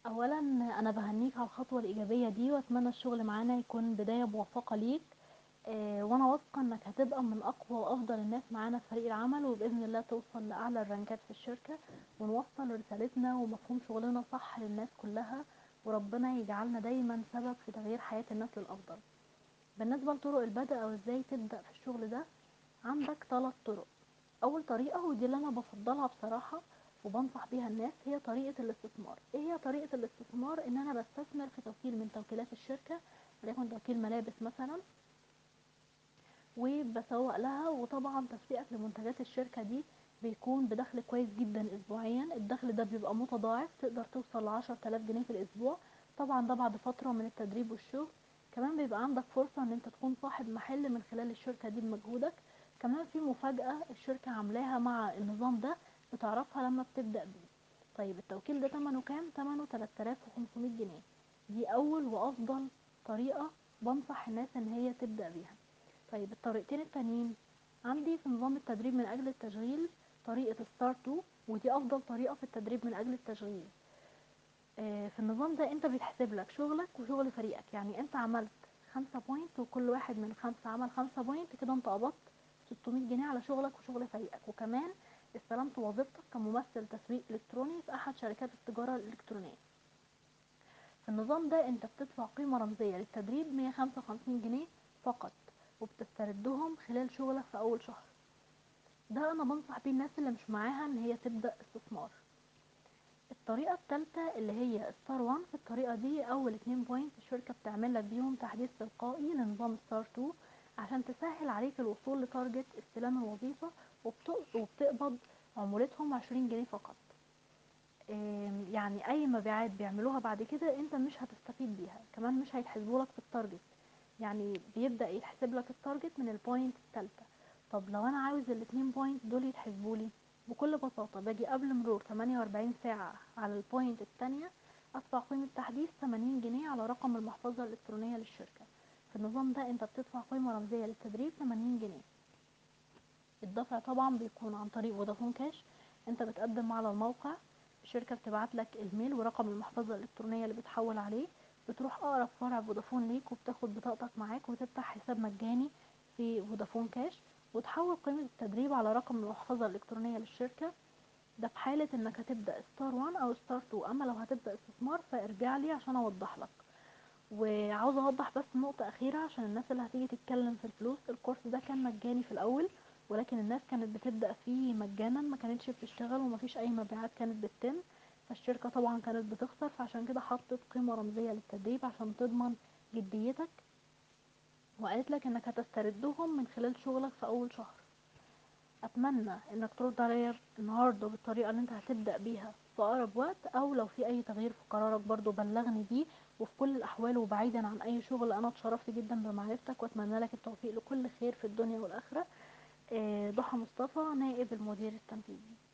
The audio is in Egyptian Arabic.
اولا انا بهنيك على الخطوه الايجابيه دي واتمنى الشغل معانا يكون بدايه موفقه ليك آه، وانا واثقه انك هتبقى من اقوى وافضل الناس معانا في فريق العمل وباذن الله توصل لاعلى الرانكات في الشركه ونوصل رسالتنا ومفهوم شغلنا صح للناس كلها وربنا يجعلنا دايما سبب في تغيير حياه الناس للافضل بالنسبه لطرق البدء او ازاي تبدا في الشغل ده عندك ثلاث طرق اول طريقه ودي اللي انا بفضلها بصراحه وبنصح بيها الناس هي طريقه الاستثمار ايه هي طريقه الاستثمار ان انا بستثمر في توكيل من توكيلات الشركه وليكن توكيل ملابس مثلا وبسوق لها وطبعا تسويقك لمنتجات الشركه دي بيكون بدخل كويس جدا اسبوعيا الدخل ده بيبقى متضاعف تقدر توصل لعشر تلاف جنيه في الاسبوع طبعا ده بعد فتره من التدريب والشغل كمان بيبقى عندك فرصه ان انت تكون صاحب محل من خلال الشركه دي بمجهودك كمان في مفاجاه الشركه عاملاها مع النظام ده بتعرفها لما بتبدا بيه طيب التوكيل ده تمنه كام تمنه 3500 جنيه دي اول وافضل طريقه بنصح الناس ان هي تبدا بيها طيب الطريقتين التانيين عندي في نظام التدريب من اجل التشغيل طريقه ستار 2 ودي افضل طريقه في التدريب من اجل التشغيل آه، في النظام ده انت بيتحسب لك شغلك وشغل فريقك يعني انت عملت خمسة بوينت وكل واحد من الخمسة عمل خمسة بوينت كده انت قبضت 600 جنيه على شغلك وشغل فريقك وكمان استلمت وظيفتك كممثل تسويق الكتروني في احد شركات التجارة الالكترونية في النظام ده انت بتدفع قيمة رمزية للتدريب 155 جنيه فقط وبتستردهم خلال شغلك في اول شهر ده انا بنصح بيه الناس اللي مش معاها ان هي تبدأ استثمار الطريقة التالتة اللي هي ستار 1 في الطريقة دي اول اتنين بوينت الشركة بتعمل لك بيهم تحديث تلقائي لنظام ستار 2 عشان تسهل عليك الوصول لتارجت استلام الوظيفة وبت- وبتقبض عمولتهم 20 جنيه فقط آم، يعني اي مبيعات بيعملوها بعد كده انت مش هتستفيد بيها كمان مش هيتحسبوا لك في التارجت يعني بيبدأ يتحسب لك التارجت من البوينت التالتة طب لو انا عاوز الاتنين بوينت دول يتحسبوا لي بكل بساطة باجي قبل مرور 48 ساعة على البوينت التانية ادفع قيمة تحديث 80 جنيه على رقم المحفظة الالكترونية للشركة في النظام ده انت بتدفع قيمة رمزية للتدريب 80 جنيه الدفع طبعا بيكون عن طريق فودافون كاش انت بتقدم على الموقع الشركة بتبعت لك الميل ورقم المحفظة الإلكترونية اللي بتحول عليه بتروح أقرب فرع فودافون ليك وبتاخد بطاقتك معاك وتفتح حساب مجاني في فودافون كاش وتحول قيمة التدريب على رقم المحفظة الإلكترونية للشركة ده في حالة انك هتبدأ ستار 1 او ستار 2 اما لو هتبدأ استثمار فارجع لي عشان اوضح لك وعاوزة اوضح بس نقطة اخيرة عشان الناس اللي هتيجي تتكلم في الفلوس الكورس ده كان مجاني في الاول ولكن الناس كانت بتبدأ فيه مجانا ما كانتش بتشتغل ومفيش اي مبيعات كانت بتتم فالشركة طبعا كانت بتخسر فعشان كده حطت قيمة رمزية للتدريب عشان تضمن جديتك وقالت لك انك هتستردهم من خلال شغلك في اول شهر اتمنى انك ترد عليا النهارده بالطريقه اللي انت هتبدا بيها في اقرب وقت او لو في اي تغيير في قرارك برضو بلغني بيه وفي كل الاحوال وبعيدا عن اي شغل انا اتشرفت جدا بمعرفتك واتمنى لك التوفيق لكل خير في الدنيا والاخره آه، ضحى مصطفى نائب المدير التنفيذي